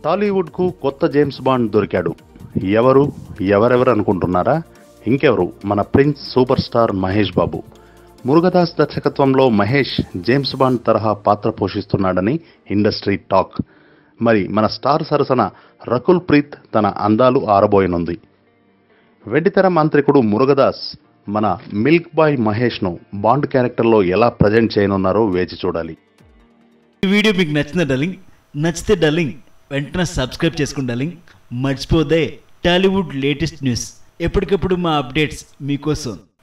టాలీవుడ్కు కొత్త James bond దొరికాడు ఎవరు ఎవరెవరు అనుకుంటున్నారా ఇంకెవరు మన prince super star Mahesh Babu Murugadoss దర్శకత్వంలో మహేష్ జేమ్స్ బాండ్ తరహా పాత్ర పోషిస్తున్నాడని ఇండస్ట్రీ టాక్ మరి మన స్టార్ సరసన రకుల్ ప్రీత్ తన అందాలు ఆరబోయనుంది వెండితెర మాంత్రికుడు మురుగదాస్ మన మిల్క్ బాయ్ మహేష్ను బాండ్ క్యారెక్టర్లో ఎలా ప్రజెంట్ చేయనున్నారో వేచి చూడాలి ఈ వీడియో మీకు నచ్చిందా డార్లింగ్ నచ్చితే డార్లింగ్ వెంటనే సబ్స్క్రైబ్ చేసుకోండి డార్లింగ్ మర్చిపోదే టాలీవుడ్ లేటెస్ట్ న్యూస్ ఎప్పటికప్పుడు మా అప్డేట్స్ మీకోసం